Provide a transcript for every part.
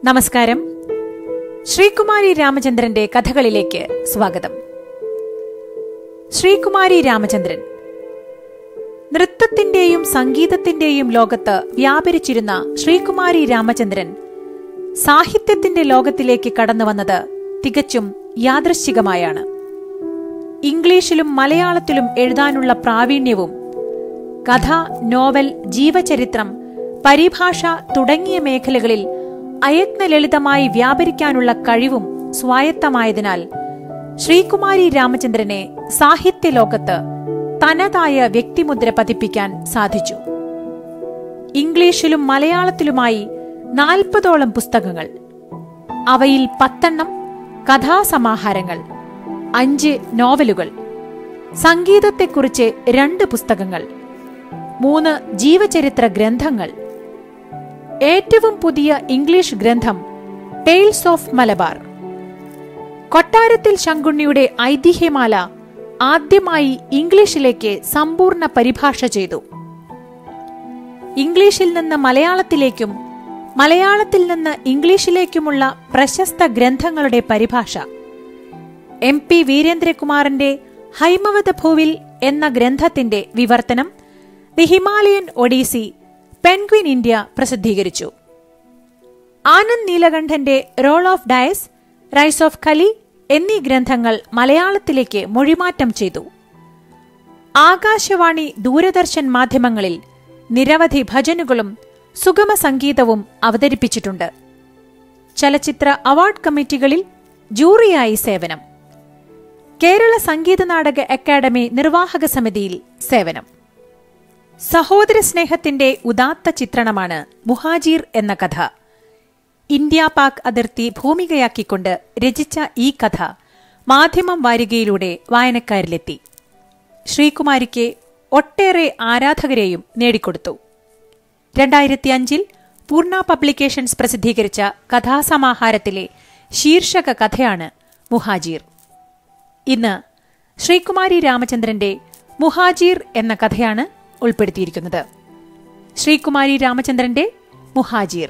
നമസ്കാരം ശ്രീകുമാരി രാമചന്ദ്രന്റെ കഥകളിലേക്ക് സ്വാഗതം ശ്രീകുമാരി രാമചന്ദ്രൻ നൃത്തത്തിന്റെയും സംഗീതത്തിന്റെയും ലോകത്ത് വ്യാപരിച്ചിരുന്ന ശ്രീകുമാരി രാമചന്ദ്രൻ സാഹിത്യത്തിന്റെ ലോകത്തിലേക്ക് കടന്നു വന്നത് തികച്ചും യാദൃശ്ചികമായാണ് ഇംഗ്ലീഷിലും മലയാളത്തിലും എഴുതാനുള്ള പ്രാവീണ്യവും കഥ നോവൽ ജീവചരിത്രം പരിഭാഷ തുടങ്ങിയ മേഖലകളിൽ അയത്നലളിതമായി വ്യാപരിക്കാനുള്ള കഴിവും സ്വായത്തമായതിനാൽ ശ്രീകുമാരി രാമചന്ദ്രനെ സാഹിത്യ ലോകത്ത് തനതായ വ്യക്തിമുദ്ര പതിപ്പിക്കാൻ സാധിച്ചു ഇംഗ്ലീഷിലും മലയാളത്തിലുമായി നാൽപ്പതോളം പുസ്തകങ്ങൾ അവയിൽ പത്തെണ്ണം കഥാസമാഹാരങ്ങൾ അഞ്ച് നോവലുകൾ സംഗീതത്തെക്കുറിച്ച് രണ്ട് പുസ്തകങ്ങൾ മൂന്ന് ജീവചരിത്ര ഗ്രന്ഥങ്ങൾ ഏറ്റവും പുതിയ ഇംഗ്ലീഷ് ഗ്രന്ഥം ടെയിൽസ് ഓഫ് മലബാർ കൊട്ടാരത്തിൽ ശങ്കുണ്ണിയുടെ ഐതിഹ്യമാല ആദ്യമായി ഇംഗ്ലീഷിലേക്ക് സമ്പൂർണ്ണ പരിഭാഷ ചെയ്തു ഇംഗ്ലീഷിൽ നിന്ന് മലയാളത്തിലേക്കും മലയാളത്തിൽ നിന്ന് ഇംഗ്ലീഷിലേക്കുമുള്ള പ്രശസ്ത ഗ്രന്ഥങ്ങളുടെ പരിഭാഷ എം പി വീരേന്ദ്രകുമാറിന്റെ ഹൈമവത ഭൂവിൽ എന്ന ഗ്രന്ഥത്തിന്റെ വിവർത്തനം the Himalayan odyssey Penguin India പ്രസിദ്ധീകരിച്ചു ആനന്ദ് നീലകണ്ഠന്റെ roll of dice rise of Kali എന്നീ ഗ്രന്ഥങ്ങൾ മലയാളത്തിലേക്ക് മൊഴിമാറ്റം ചെയ്തു ആകാശവാണി ദൂരദർശൻ മാധ്യമങ്ങളിൽ നിരവധി ഭജനുകളും സുഗമ സംഗീതവും അവതരിപ്പിച്ചിട്ടുണ്ട് ചലച്ചിത്ര അവാർഡ് കമ്മിറ്റികളിൽ ജൂറിയായി സേവനം കേരള സംഗീത നാടക അക്കാദമി നിർവാഹക സമിതിയിൽ സേവനം സഹോദര സ്നേഹത്തിന്റെ ഉദാത്ത ചിത്രണമാണ് മുഹാജീർ എന്ന കഥ ഇന്ത്യ പാക് അതിർത്തി ഭൂമികയാക്കിക്കൊണ്ട് രചിച്ച ഈ കഥ മാധ്യമം വാരികയിലൂടെ വായനക്കാരിലെത്തി ശ്രീകുമാരിക്ക് ഒട്ടേറെ ആരാധകരെയും നേടിക്കൊടുത്തു രണ്ടായിരത്തി അഞ്ചിൽ പൂർണ്ണ പബ്ലിക്കേഷൻസ് പ്രസിദ്ധീകരിച്ച കഥാസമാഹാരത്തിലെ ശീർഷക കഥയാണ് മുഹാജീർ ഇന്ന് ശ്രീകുമാരി രാമചന്ദ്രന്റെ മുഹാജീർ എന്ന കഥയാണ് ഉൾപ്പെടുത്തിയിരിക്കുന്നത് ശ്രീകുമാരി രാമചന്ദ്രന്റെ മുഹാജീർ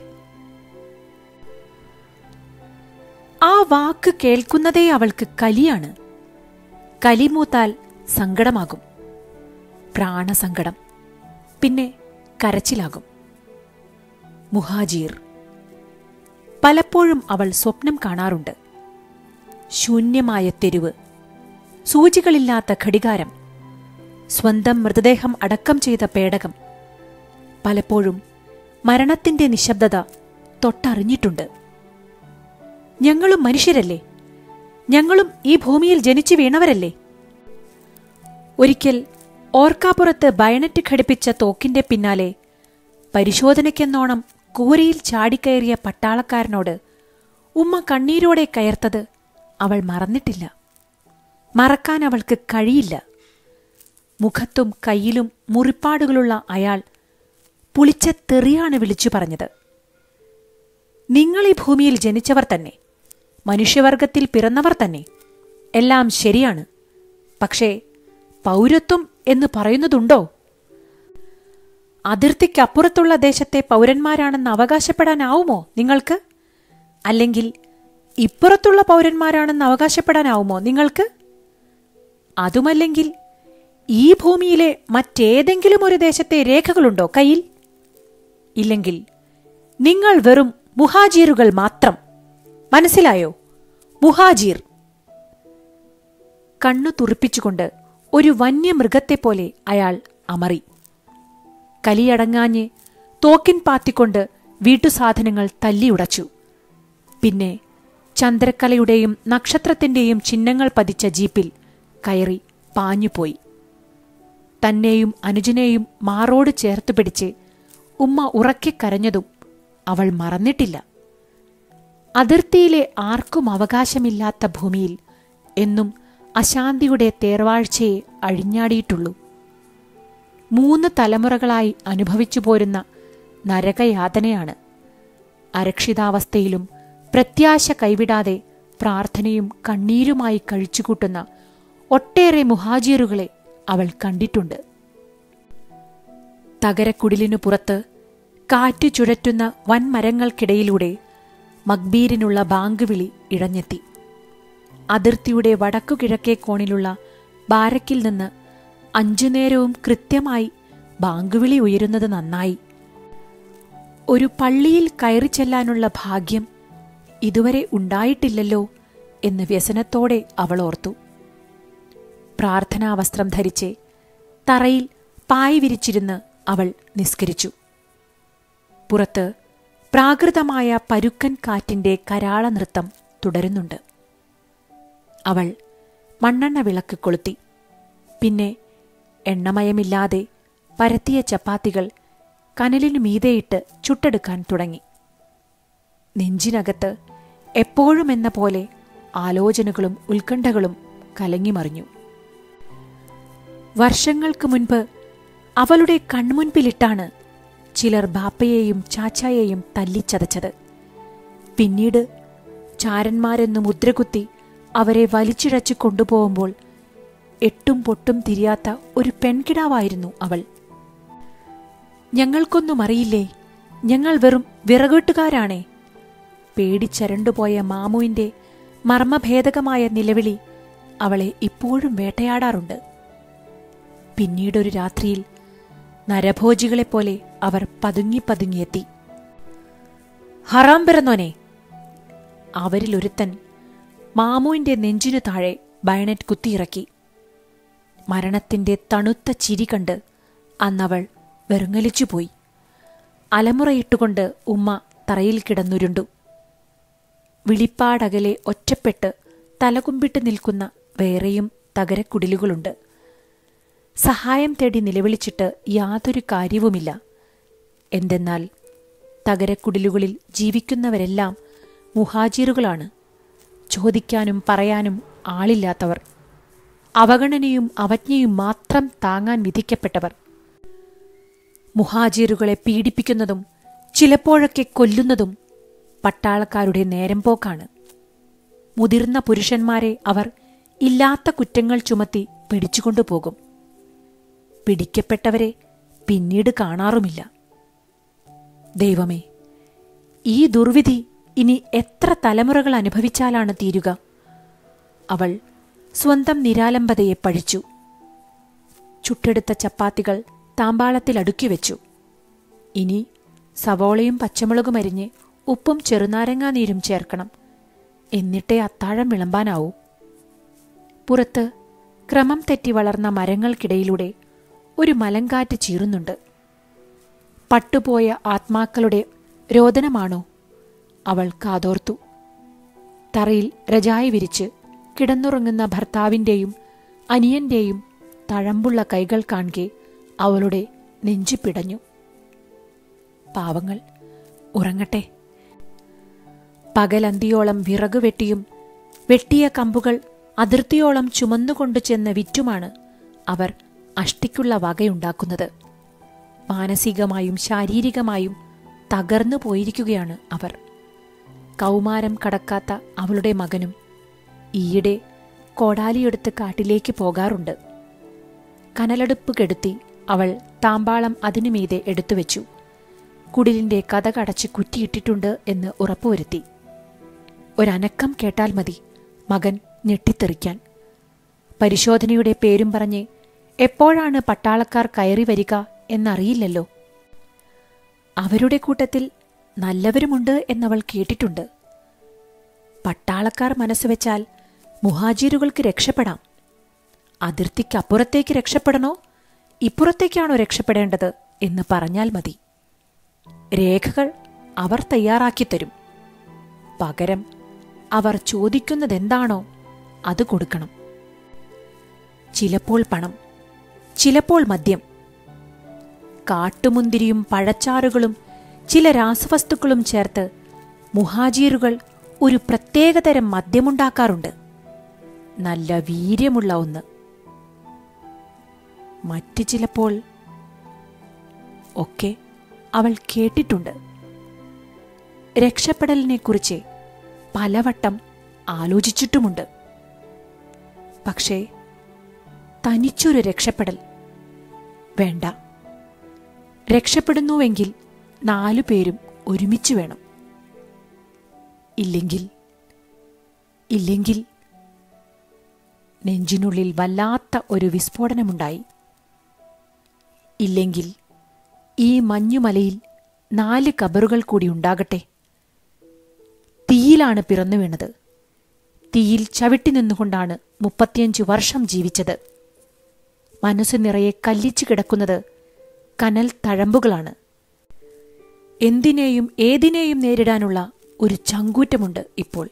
ആ വാക്ക് കേൾക്കുന്നതേ അവൾക്ക് കലിയാണ് കലിമൂത്താൽ സങ്കടമാകും പ്രാണസങ്കടം പിന്നെ കരച്ചിലാകും മുഹാജീർ പലപ്പോഴും അവൾ സ്വപ്നം കാണാറുണ്ട് ശൂന്യമായ തെരുവ് സൂചികളില്ലാത്ത ഘടികാരം സ്വന്തം മൃതദേഹം അടക്കം ചെയ്ത പേടകം പലപ്പോഴും മരണത്തിന്റെ നിശബ്ദത തൊട്ടറിഞ്ഞിട്ടുണ്ട് ഞങ്ങളും മനുഷ്യരല്ലേ ഞങ്ങളും ഈ ഭൂമിയിൽ ജനിച്ചു വീണവരല്ലേ ഒരിക്കൽ ഓർക്കാപ്പുറത്ത് ബയണറ്റ് ഘടിപ്പിച്ച തോക്കിന്റെ പിന്നാലെ പരിശോധനയ്ക്കെന്നോണം കൂരയിൽ ചാടിക്കയറിയ പട്ടാളക്കാരനോട് ഉമ്മ കണ്ണീരോടെ കയർത്തത് അവൾ മറന്നിട്ടില്ല മറക്കാൻ അവൾക്ക് കഴിയില്ല മുഖത്തും കയ്യിലും മുറിപ്പാടുകളുള്ള അയാൾ പുളിച്ച തെറിയാണ് വിളിച്ചു പറഞ്ഞത് നിങ്ങൾ ഈ ഭൂമിയിൽ ജനിച്ചവർ തന്നെ മനുഷ്യവർഗത്തിൽ പിറന്നവർ തന്നെ എല്ലാം ശരിയാണ് പക്ഷേ പൗരത്വം എന്ന് പറയുന്നതുണ്ടോ അതിർത്തിക്കപ്പുറത്തുള്ള ദേശത്തെ പൗരന്മാരാണെന്ന് അവകാശപ്പെടാനാവുമോ നിങ്ങൾക്ക് അല്ലെങ്കിൽ ഇപ്പുറത്തുള്ള പൗരന്മാരാണെന്ന് അവകാശപ്പെടാനാവുമോ നിങ്ങൾക്ക് അതുമല്ലെങ്കിൽ ഈ ഭൂമിയിലെ മറ്റേതെങ്കിലും ഒരു ദേശത്തെ രേഖകളുണ്ടോ കയ്യിൽ ഇല്ലെങ്കിൽ നിങ്ങൾ വെറും മുഹാജീറുകൾ മാത്രം മനസ്സിലായോ മുഹാജീർ കണ്ണു തുറിപ്പിച്ചുകൊണ്ട് ഒരു വന്യമൃഗത്തെപ്പോലെ അയാൾ അമറി കലിയടങ്ങാഞ്ഞ് തോക്കിൻ പാത്തിക്കൊണ്ട് വീട്ടുസാധനങ്ങൾ തല്ലിയുടച്ചു പിന്നെ ചന്ദ്രക്കലയുടെയും നക്ഷത്രത്തിന്റെയും ചിഹ്നങ്ങൾ പതിച്ച ജീപ്പിൽ കയറി പാഞ്ഞുപോയി തന്നെയും അനുജനെയും മാറോട് ചേർത്ത് പിടിച്ച് ഉമ്മ ഉറക്കെ കരഞ്ഞതും അവൾ മറന്നിട്ടില്ല അതിർത്തിയിലെ ആർക്കും അവകാശമില്ലാത്ത ഭൂമിയിൽ എന്നും അശാന്തിയുടെ തേർവാഴ്ചയെ അഴിഞ്ഞാടിയിട്ടുള്ളൂ മൂന്ന് തലമുറകളായി അനുഭവിച്ചു പോരുന്ന നരകയാതനയാണ് അരക്ഷിതാവസ്ഥയിലും പ്രത്യാശ കൈവിടാതെ പ്രാർത്ഥനയും കണ്ണീരുമായി കഴിച്ചുകൂട്ടുന്ന ഒട്ടേറെ മുഹാജീറുകളെ അവൾ കണ്ടിട്ടുണ്ട് തകരക്കുടിലിനു പുറത്ത് കാറ്റു ചുഴറ്റുന്ന വൻമരങ്ങൾക്കിടയിലൂടെ മക്ബീരിനുള്ള ബാങ്ക് വിളി ഇഴഞ്ഞെത്തി അതിർത്തിയുടെ വടക്കുകിഴക്കേ കോണിലുള്ള ബാരക്കിൽ നിന്ന് അഞ്ചു നേരവും കൃത്യമായി ബാങ്കുവിളി ഉയരുന്നത് നന്നായി ഒരു പള്ളിയിൽ കയറി ചെല്ലാനുള്ള ഭാഗ്യം ഇതുവരെ ഉണ്ടായിട്ടില്ലല്ലോ എന്ന് വ്യസനത്തോടെ അവൾ ഓർത്തു പ്രാർത്ഥനാവസ്ത്രം ധരിച്ച് തറയിൽ പായ് വിരിച്ചിരുന്ന് അവൾ നിസ്കരിച്ചു പുറത്ത് പ്രാകൃതമായ പരുക്കൻ കാറ്റിന്റെ കരാള നൃത്തം തുടരുന്നുണ്ട് അവൾ മണ്ണെണ്ണ വിളക്ക് കൊളുത്തി പിന്നെ എണ്ണമയമില്ലാതെ പരത്തിയ ചപ്പാത്തികൾ കനലിനു മീതെയിട്ട് ചുട്ടെടുക്കാൻ തുടങ്ങി നെഞ്ചിനകത്ത് എപ്പോഴും എന്ന പോലെ ആലോചനകളും ഉത്കണ്ഠകളും കലങ്ങിമറിഞ്ഞു വർഷങ്ങൾക്ക് മുൻപ് അവളുടെ കൺമുൻപിലിട്ടാണ് ചിലർ ബാപ്പയെയും ചാച്ചായെയും തല്ലിച്ചതച്ചത് പിന്നീട് ചാരന്മാരെന്ന് മുദ്രകുത്തി അവരെ വലിച്ചിഴച്ചു കൊണ്ടുപോകുമ്പോൾ എട്ടും പൊട്ടും തിരിയാത്ത ഒരു പെൺകിടാവായിരുന്നു അവൾ ഞങ്ങൾക്കൊന്നും അറിയില്ലേ ഞങ്ങൾ വെറും വിറകെട്ടുകാരാണേ പേടിച്ചരണ്ടുപോയ മാമുവിന്റെ മർമ്മഭേദകമായ നിലവിളി അവളെ ഇപ്പോഴും വേട്ടയാടാറുണ്ട് പിന്നീടൊരു രാത്രിയിൽ നരഭോജികളെപ്പോലെ അവർ പതുങ്ങി പതുങ്ങിയെത്തി ഹറാം പിറന്നോനെ അവരിലൊരുത്തൻ മാമുവിന്റെ നെഞ്ചിനു താഴെ ബയണറ്റ് കുത്തിയിറക്കി മരണത്തിന്റെ തണുത്ത ചിരി കണ്ട് അന്നവൾ വെറുങ്ങലിച്ചുപോയി അലമുറയിട്ടുകൊണ്ട് ഉമ്മ തറയിൽ കിടന്നുരുണ്ടു വിളിപ്പാടകലെ ഒറ്റപ്പെട്ട് തലകുമ്പിട്ട് നിൽക്കുന്ന വേറെയും തകരക്കുടിലുകളുണ്ട് സഹായം തേടി നിലവിളിച്ചിട്ട് യാതൊരു കാര്യവുമില്ല എന്തെന്നാൽ തകരക്കുടിലുകളിൽ ജീവിക്കുന്നവരെല്ലാം മുഹാജിറുകളാണ് ചോദിക്കാനും പറയാനും ആളില്ലാത്തവർ അവഗണനയും അവജ്ഞയും മാത്രം താങ്ങാൻ വിധിക്കപ്പെട്ടവർ മുഹാജിറുകളെ പീഡിപ്പിക്കുന്നതും ചിലപ്പോഴൊക്കെ കൊല്ലുന്നതും പട്ടാളക്കാരുടെ നേരം പോക്കാണ് മുതിർന്ന പുരുഷന്മാരെ അവർ ഇല്ലാത്ത കുറ്റങ്ങൾ ചുമത്തി പിടിച്ചുകൊണ്ടുപോകും പിടിക്കപ്പെട്ടവരെ പിന്നീട് കാണാറുമില്ല ദൈവമേ ഈ ദുർവിധി ഇനി എത്ര തലമുറകൾ അനുഭവിച്ചാലാണ് തീരുക അവൾ സ്വന്തം നിരാലംബതയെ പഴിച്ചു ചുട്ടെടുത്ത ചപ്പാത്തികൾ താമ്പാളത്തിൽ അടുക്കി വെച്ചു ഇനി സവോളയും പച്ചമുളകും അരിഞ്ഞ് ഉപ്പും ചെറുനാരങ്ങാനീരും ചേർക്കണം എന്നിട്ടേ അത്താഴം വിളമ്പാനാവൂ പുറത്ത് ക്രമം തെറ്റി വളർന്ന മരങ്ങൾക്കിടയിലൂടെ ഒരു മലങ്കാറ്റ് ചീറുന്നുണ്ട് പട്ടുപോയ ആത്മാക്കളുടെ രോദനമാണോ അവൾ കാതോർത്തു തറയിൽ രജായി വിരിച്ച് കിടന്നുറങ്ങുന്ന ഭർത്താവിന്റെയും അനിയന്റെയും തഴമ്പുള്ള കൈകൾ കാണെ അവളുടെ നെഞ്ചു പിടഞ്ഞു പാവങ്ങൾ ഉറങ്ങട്ടെ പകലന്തിയോളം വിറകു വെട്ടിയും വെട്ടിയ കമ്പുകൾ അതിർത്തിയോളം ചുമന്നുകൊണ്ടു ചെന്ന് വിറ്റുമാണ് അവർ അഷ്ടിക്കുള്ള വകയുണ്ടാക്കുന്നത് മാനസികമായും ശാരീരികമായും തകർന്നു പോയിരിക്കുകയാണ് അവർ കൗമാരം കടക്കാത്ത അവളുടെ മകനും ഈയിടെ കോടാലിയെടുത്ത് കാട്ടിലേക്ക് പോകാറുണ്ട് കനലടുപ്പ് കെടുത്തി അവൾ താമ്പാളം അതിനുമീതെ എടുത്തുവെച്ചു കുടിലിന്റെ കഥ കടച്ച് കുറ്റിയിട്ടിട്ടുണ്ട് എന്ന് ഉറപ്പുവരുത്തി ഒരനക്കം കേട്ടാൽ മതി മകൻ ഞെട്ടിത്തെറിക്കാൻ പരിശോധനയുടെ പേരും പറഞ്ഞ് എപ്പോഴാണ് പട്ടാളക്കാർ കയറി വരിക എന്നറിയില്ലല്ലോ അവരുടെ കൂട്ടത്തിൽ നല്ലവരുമുണ്ട് എന്നവൾ കേട്ടിട്ടുണ്ട് പട്ടാളക്കാർ മനസ്സുവെച്ചാൽ മുഹാജിറുകൾക്ക് രക്ഷപ്പെടാം അതിർത്തിക്കപ്പുറത്തേക്ക് രക്ഷപ്പെടണോ ഇപ്പുറത്തേക്കാണോ രക്ഷപ്പെടേണ്ടത് എന്ന് പറഞ്ഞാൽ മതി രേഖകൾ അവർ തയ്യാറാക്കിത്തരും പകരം അവർ ചോദിക്കുന്നതെന്താണോ അത് കൊടുക്കണം ചിലപ്പോൾ പണം ചിലപ്പോൾ മദ്യം കാട്ടുമുന്തിരിയും പഴച്ചാറുകളും ചില രാസവസ്തുക്കളും ചേർത്ത് മുഹാജീറുകൾ ഒരു പ്രത്യേകതരം മദ്യമുണ്ടാക്കാറുണ്ട് നല്ല വീര്യമുള്ള ഒന്ന് മറ്റു ചിലപ്പോൾ ഒക്കെ അവൾ കേട്ടിട്ടുണ്ട് രക്ഷപ്പെടലിനെക്കുറിച്ച് പലവട്ടം ആലോചിച്ചിട്ടുമുണ്ട് പക്ഷേ തനിച്ചൊരു രക്ഷപ്പെടൽ വേണ്ട രക്ഷപ്പെടുന്നുവെങ്കിൽ നാലു പേരും ഒരുമിച്ച് വേണം ഇല്ലെങ്കിൽ ഇല്ലെങ്കിൽ നെഞ്ചിനുള്ളിൽ വല്ലാത്ത ഒരു വിസ്ഫോടനമുണ്ടായി ഇല്ലെങ്കിൽ ഈ മഞ്ഞുമലയിൽ നാല് കബറുകൾ കൂടി ഉണ്ടാകട്ടെ തീയിലാണ് പിറന്നു വീണത് തീയിൽ ചവിട്ടി നിന്നുകൊണ്ടാണ് മുപ്പത്തിയഞ്ചു വർഷം ജീവിച്ചത് മനസ്സു നിറയെ കല്ലിച്ചു കിടക്കുന്നത് കനൽ തഴമ്പുകളാണ് എന്തിനേയും ഏതിനേയും നേരിടാനുള്ള ഒരു ചങ്കൂറ്റമുണ്ട് ഇപ്പോൾ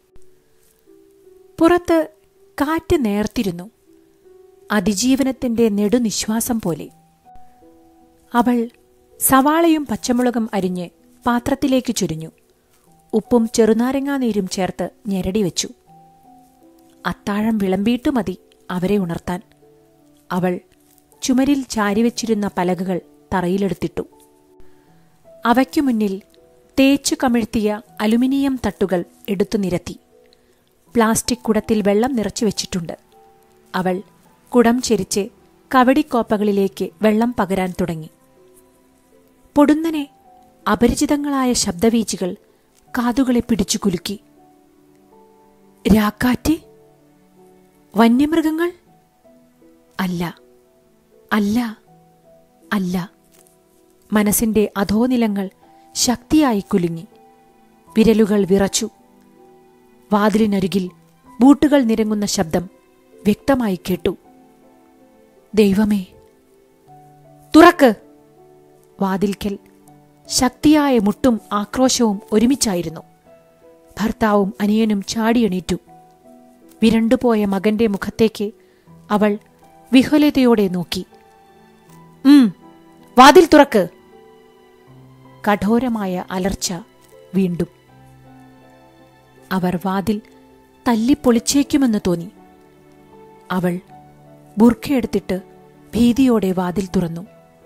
പുറത്ത് കാറ്റ് നേർത്തിരുന്നു അതിജീവനത്തിന്റെ നെടുനിശ്വാസം പോലെ അവൾ സവാളയും പച്ചമുളകും അരിഞ്ഞ് പാത്രത്തിലേക്ക് ചുരിഞ്ഞു ഉപ്പും ചെറുനാരങ്ങാനീരും ചേർത്ത് ഞെരടി വെച്ചു അത്താഴം വിളമ്പിയിട്ടു മതി അവരെ ഉണർത്താൻ അവൾ ചുമരിൽ ചാരിവെച്ചിരുന്ന പലകകൾ തറയിലെടുത്തിട്ടു അവയ്ക്കു മുന്നിൽ തേച്ചു കമിഴ്ത്തിയ അലുമിനിയം തട്ടുകൾ എടുത്തു നിരത്തി പ്ലാസ്റ്റിക് കുടത്തിൽ വെള്ളം നിറച്ചു വെച്ചിട്ടുണ്ട് അവൾ കുടം ചെരിച്ച് കവടിക്കോപ്പകളിലേക്ക് വെള്ളം പകരാൻ തുടങ്ങി പൊടുന്നനെ അപരിചിതങ്ങളായ ശബ്ദവീചികൾ കാതുകളെ പിടിച്ചു കുലുക്കി രാക്കാറ്റ് വന്യമൃഗങ്ങൾ അല്ല അല്ല അല്ല മനസ്സിന്റെ അധോനിലങ്ങൾ ശക്തിയായി കുലുങ്ങി വിരലുകൾ വിറച്ചു വാതിലിനരുകിൽ ബൂട്ടുകൾ നിരങ്ങുന്ന ശബ്ദം വ്യക്തമായി കേട്ടു ദൈവമേ തുറക്ക് വാതിൽക്കൽ ശക്തിയായ മുട്ടും ആക്രോശവും ഒരുമിച്ചായിരുന്നു ഭർത്താവും അനിയനും ചാടിയെണീറ്റു വിരണ്ടുപോയ മകന്റെ മുഖത്തേക്ക് അവൾ വിഹുലതയോടെ നോക്കി ഉം വാതിൽ തുറക്ക് കഠോരമായ അലർച്ച വീണ്ടും അവർ വാതിൽ തല്ലിപ്പൊളിച്ചേക്കുമെന്ന് തോന്നി അവൾ ബുർഖയെടുത്തിട്ട് ഭീതിയോടെ വാതിൽ തുറന്നു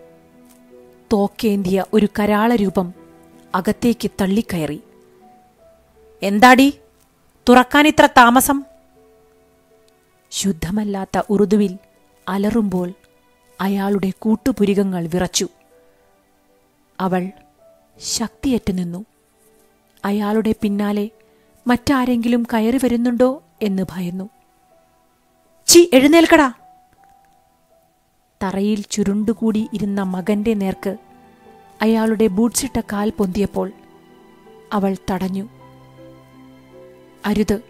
തോക്കേന്തിയ ഒരു കരാള രൂപം അകത്തേക്ക് തള്ളിക്കയറി എന്താടി തുറക്കാനിത്ര താമസം ശുദ്ധമല്ലാത്ത ഉറുദുവിൽ അലറുമ്പോൾ അയാളുടെ കൂട്ടുപുരികങ്ങൾ വിറച്ചു അവൾ ശക്തിയറ്റു നിന്നു അയാളുടെ പിന്നാലെ മറ്റാരെങ്കിലും കയറി വരുന്നുണ്ടോ എന്ന് ഭയന്നു ചി എഴുന്നേൽക്കടാ തറയിൽ ചുരുണ്ടുകൂടി ഇരുന്ന മകന്റെ നേർക്ക് അയാളുടെ ബൂട്ട്സിട്ട കാൽ പൊന്തിയപ്പോൾ അവൾ തടഞ്ഞു അരുത്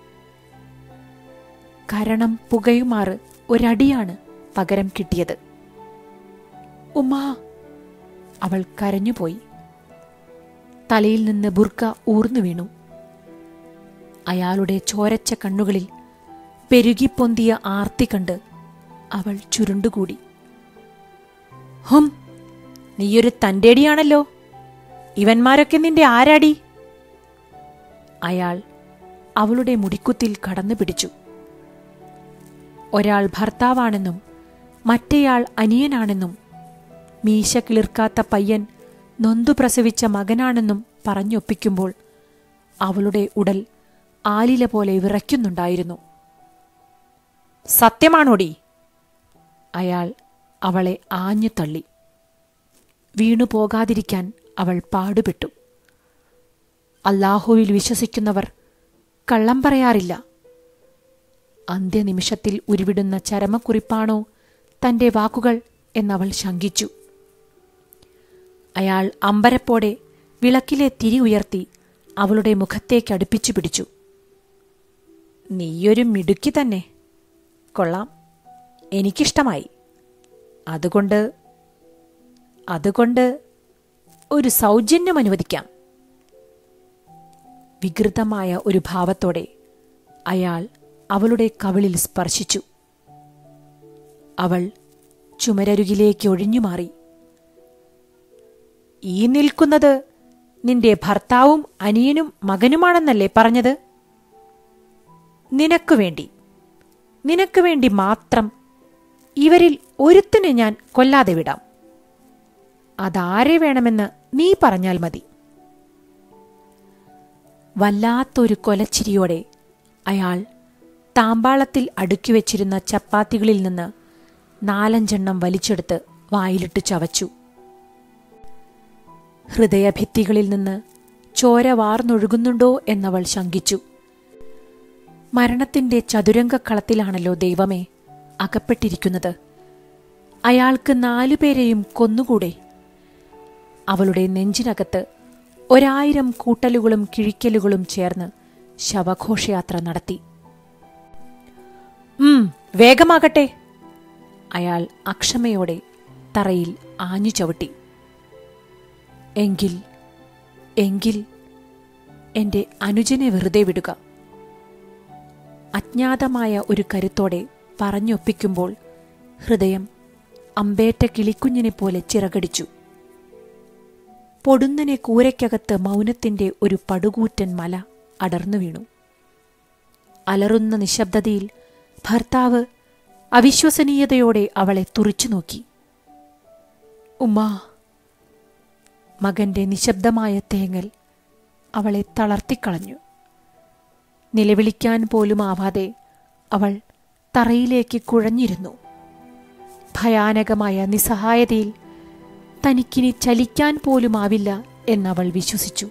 കരണം പുകയുമാറ് ഒരടിയാണ് പകരം കിട്ടിയത് ഉമ്മാ അവൾ കരഞ്ഞുപോയി തലയിൽ നിന്ന് ബുർക്ക ഊർന്നു വീണു അയാളുടെ ചോരച്ച കണ്ണുകളിൽ പെരുകിപ്പൊന്തിയ ആർത്തി കണ്ട് അവൾ ചുരുണ്ടുകൂടി ഹും നീയൊരു തന്റേടിയാണല്ലോ ഇവന്മാരൊക്കെ നിന്റെ ആരാടി അയാൾ അവളുടെ മുടിക്കുത്തിൽ കടന്നു പിടിച്ചു ഒരാൾ ഭർത്താവാണെന്നും മറ്റേയാൾ അനിയനാണെന്നും മീശ കിളിർക്കാത്ത പയ്യൻ നൊന്തു പ്രസവിച്ച മകനാണെന്നും പറഞ്ഞൊപ്പിക്കുമ്പോൾ അവളുടെ ഉടൽ ആലില പോലെ വിറയ്ക്കുന്നുണ്ടായിരുന്നു സത്യമാണോടി അയാൾ അവളെ ആഞ്ഞു തള്ളി വീണു പോകാതിരിക്കാൻ അവൾ പാടുപെട്ടു അല്ലാഹുവിൽ വിശ്വസിക്കുന്നവർ കള്ളം പറയാറില്ല അന്ത്യനിമിഷത്തിൽ ഉരുവിടുന്ന ചരമക്കുറിപ്പാണോ തന്റെ വാക്കുകൾ എന്നവൾ ശങ്കിച്ചു അയാൾ അമ്പരപ്പോടെ വിളക്കിലെ തിരി ഉയർത്തി അവളുടെ മുഖത്തേക്ക് അടുപ്പിച്ചു പിടിച്ചു നീയൊരു മിടുക്കി തന്നെ കൊള്ളാം എനിക്കിഷ്ടമായി അതുകൊണ്ട് അതുകൊണ്ട് ഒരു സൗജന്യം അനുവദിക്കാം വികൃതമായ ഒരു ഭാവത്തോടെ അയാൾ അവളുടെ കവിളിൽ സ്പർശിച്ചു അവൾ ചുമരരുകിലേക്ക് ഒഴിഞ്ഞുമാറി ഈ നിൽക്കുന്നത് നിന്റെ ഭർത്താവും അനിയനും മകനുമാണെന്നല്ലേ പറഞ്ഞത് നിനക്കു വേണ്ടി നിനക്ക് വേണ്ടി മാത്രം ഇവരിൽ ഒരുത്തിനെ ഞാൻ കൊല്ലാതെ വിടാം അതാരെ വേണമെന്ന് നീ പറഞ്ഞാൽ മതി വല്ലാത്തൊരു കൊലച്ചിരിയോടെ അയാൾ താമ്പാളത്തിൽ അടുക്കി വെച്ചിരുന്ന ചപ്പാത്തികളിൽ നിന്ന് നാലഞ്ചെണ്ണം വലിച്ചെടുത്ത് വായിലിട്ട് ചവച്ചു ഹൃദയഭിത്തികളിൽ നിന്ന് ചോര വാർന്നൊഴുകുന്നുണ്ടോ എന്നവൾ ശങ്കിച്ചു മരണത്തിന്റെ ചതുരംഗക്കളത്തിലാണല്ലോ ദൈവമേ അകപ്പെട്ടിരിക്കുന്നത് അയാൾക്ക് നാലുപേരെയും കൊന്നുകൂടെ അവളുടെ നെഞ്ചിനകത്ത് ഒരായിരം കൂട്ടലുകളും കിഴിക്കലുകളും ചേർന്ന് ശവഘോഷയാത്ര നടത്തി ഉം വേഗമാകട്ടെ അയാൾ അക്ഷമയോടെ തറയിൽ ആഞ്ഞു ചവിട്ടി എങ്കിൽ എങ്കിൽ എന്റെ അനുജനെ വെറുതെ വിടുക അജ്ഞാതമായ ഒരു കരുത്തോടെ പറഞ്ഞൊപ്പിക്കുമ്പോൾ ഹൃദയം അമ്പേറ്റ കിളിക്കുഞ്ഞിനെ പോലെ ചിറകടിച്ചു പൊടുന്നനെ കൂരയ്ക്കകത്ത് മൗനത്തിന്റെ ഒരു പടുകൂറ്റൻ മല അടർന്നു വീണു അലറുന്ന നിശബ്ദതയിൽ ഭർത്താവ് അവിശ്വസനീയതയോടെ അവളെ തുറിച്ചു നോക്കി ഉമ്മാ മകന്റെ നിശബ്ദമായ തേങ്ങൽ അവളെ തളർത്തിക്കളഞ്ഞു നിലവിളിക്കാൻ പോലും ആവാതെ അവൾ തറയിലേക്ക് കുഴഞ്ഞിരുന്നു ഭയാനകമായ നിസ്സഹായതയിൽ തനിക്കിനി ചലിക്കാൻ പോലുമാവില്ല എന്നവൾ വിശ്വസിച്ചു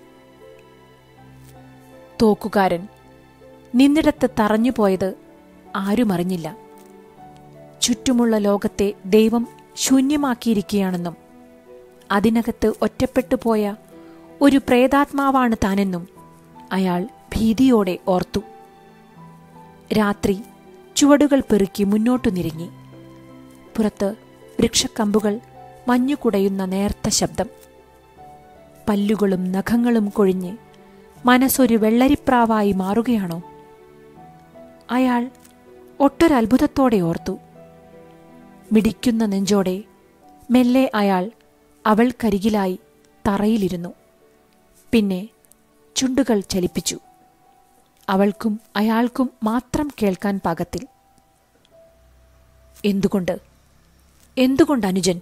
തോക്കുകാരൻ നിന്നിടത്ത് തറഞ്ഞുപോയത് ആരുമറിഞ്ഞില്ല ചുറ്റുമുള്ള ലോകത്തെ ദൈവം ശൂന്യമാക്കിയിരിക്കുകയാണെന്നും അതിനകത്ത് ഒറ്റപ്പെട്ടു പോയ ഒരു പ്രേതാത്മാവാണ് താനെന്നും അയാൾ ഭീതിയോടെ ഓർത്തു രാത്രി ചുവടുകൾ പെറുക്കി മുന്നോട്ടു നിരങ്ങി പുറത്ത് വൃക്ഷക്കമ്പുകൾ മഞ്ഞുകുടയുന്ന നേർത്ത ശബ്ദം പല്ലുകളും നഖങ്ങളും കൊഴിഞ്ഞ് മനസ്സൊരു വെള്ളരിപ്രാവായി മാറുകയാണോ അയാൾ ഒട്ടൊരത്ഭുതത്തോടെ ഓർത്തു മിടിക്കുന്ന നെഞ്ചോടെ മെല്ലെ അയാൾ അവൾക്കരികിലായി തറയിലിരുന്നു പിന്നെ ചുണ്ടുകൾ ചലിപ്പിച്ചു അവൾക്കും അയാൾക്കും മാത്രം കേൾക്കാൻ പാകത്തിൽ എന്തുകൊണ്ട് എന്തുകൊണ്ട് അനുജൻ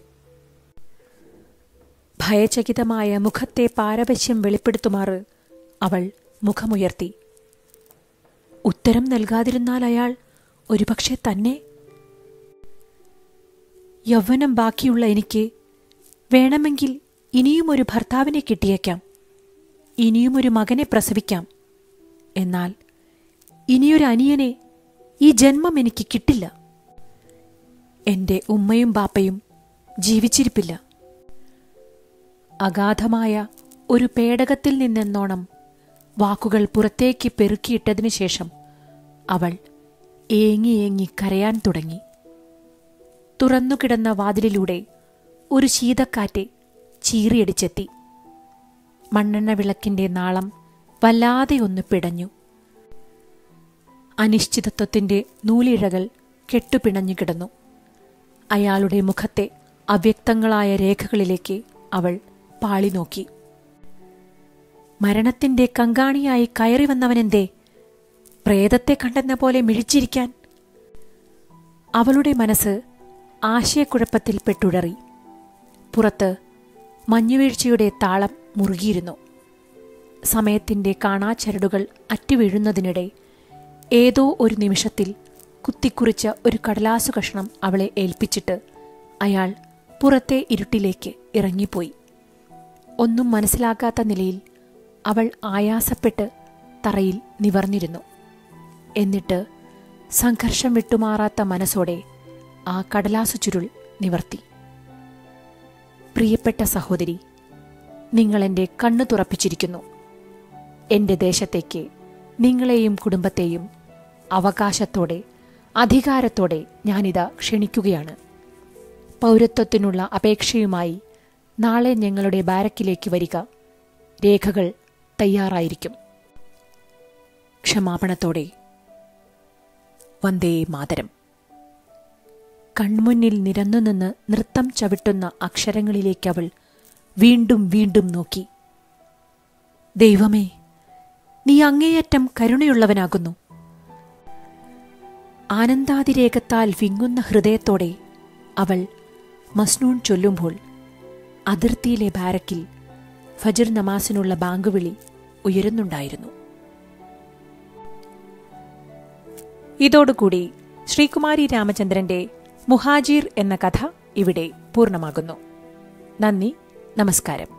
ഭയചകിതമായ മുഖത്തെ പാരവശ്യം വെളിപ്പെടുത്തുമാറ് അവൾ മുഖമുയർത്തി ഉത്തരം നൽകാതിരുന്നാൽ അയാൾ ഒരുപക്ഷെ തന്നെ യൗവനം ബാക്കിയുള്ള എനിക്ക് വേണമെങ്കിൽ ഇനിയും ഒരു ഭർത്താവിനെ കിട്ടിയേക്കാം ഇനിയും ഒരു മകനെ പ്രസവിക്കാം എന്നാൽ ഇനിയൊരു അനിയനെ ഈ ജന്മം എനിക്ക് കിട്ടില്ല എന്റെ ഉമ്മയും ബാപ്പയും ജീവിച്ചിരിപ്പില്ല അഗാധമായ ഒരു പേടകത്തിൽ നിന്നെന്നോണം വാക്കുകൾ പുറത്തേക്ക് പെറുക്കിയിട്ടതിനു ശേഷം അവൾ ഏങ്ങി ഏങ്ങി കരയാൻ തുടങ്ങി തുറന്നുകിടന്ന വാതിലിലൂടെ ഒരു ശീതക്കാറ്റ് ചീറിയടിച്ചെത്തി മണ്ണെണ്ണ വിളക്കിന്റെ നാളം വല്ലാതെ ഒന്ന് പിടഞ്ഞു അനിശ്ചിതത്വത്തിന്റെ നൂലിഴകൾ കെട്ടുപിണഞ്ഞു കിടന്നു അയാളുടെ മുഖത്തെ അവ്യക്തങ്ങളായ രേഖകളിലേക്ക് അവൾ പാളി നോക്കി മരണത്തിന്റെ കങ്കാണിയായി കയറി വന്നവനെന്തേ പ്രേതത്തെ കണ്ടെന്ന പോലെ മിഴിച്ചിരിക്കാൻ അവളുടെ മനസ്സ് ആശയക്കുഴപ്പത്തിൽ പെട്ടുടറി പുറത്ത് മഞ്ഞുവീഴ്ചയുടെ താളം മുറുകിയിരുന്നു സമയത്തിന്റെ കാണാച്ചരടുകൾ അറ്റുവീഴുന്നതിനിടെ ഏതോ ഒരു നിമിഷത്തിൽ കുത്തിക്കുറിച്ച ഒരു കടലാസു കഷ്ണം അവളെ ഏൽപ്പിച്ചിട്ട് അയാൾ പുറത്തെ ഇരുട്ടിലേക്ക് ഇറങ്ങിപ്പോയി ഒന്നും മനസ്സിലാക്കാത്ത നിലയിൽ അവൾ ആയാസപ്പെട്ട് തറയിൽ നിവർന്നിരുന്നു എന്നിട്ട് സംഘർഷം വിട്ടുമാറാത്ത മനസ്സോടെ ആ കടലാസു ചുരുൾ നിവർത്തി പ്രിയപ്പെട്ട സഹോദരി നിങ്ങൾ എൻ്റെ കണ്ണു തുറപ്പിച്ചിരിക്കുന്നു എൻ്റെ ദേശത്തേക്ക് നിങ്ങളെയും കുടുംബത്തെയും അവകാശത്തോടെ അധികാരത്തോടെ ഞാനിതാ ക്ഷണിക്കുകയാണ് പൗരത്വത്തിനുള്ള അപേക്ഷയുമായി നാളെ ഞങ്ങളുടെ ബാരക്കിലേക്ക് വരിക രേഖകൾ തയ്യാറായിരിക്കും ക്ഷമാപണത്തോടെ വന്ദേ മാതരം കൺമുന്നിൽ നിരന്നുനിന്ന് നൃത്തം ചവിട്ടുന്ന അക്ഷരങ്ങളിലേക്കവൾ വീണ്ടും വീണ്ടും നോക്കി ദൈവമേ നീ അങ്ങേയറ്റം കരുണയുള്ളവനാകുന്നു ആനന്ദാതിരേകത്താൽ വിങ്ങുന്ന ഹൃദയത്തോടെ അവൾ മസ്നൂൺ ചൊല്ലുമ്പോൾ അതിർത്തിയിലെ ബാരക്കിൽ ഫജർ നമാസിനുള്ള ബാങ്കുവിളി ഉയരുന്നുണ്ടായിരുന്നു ഇതോടുകൂടി ശ്രീകുമാരി രാമചന്ദ്രന്റെ മുഹാജീർ എന്ന കഥ ഇവിടെ പൂർണ്ണമാകുന്നു നന്ദി നമസ്കാരം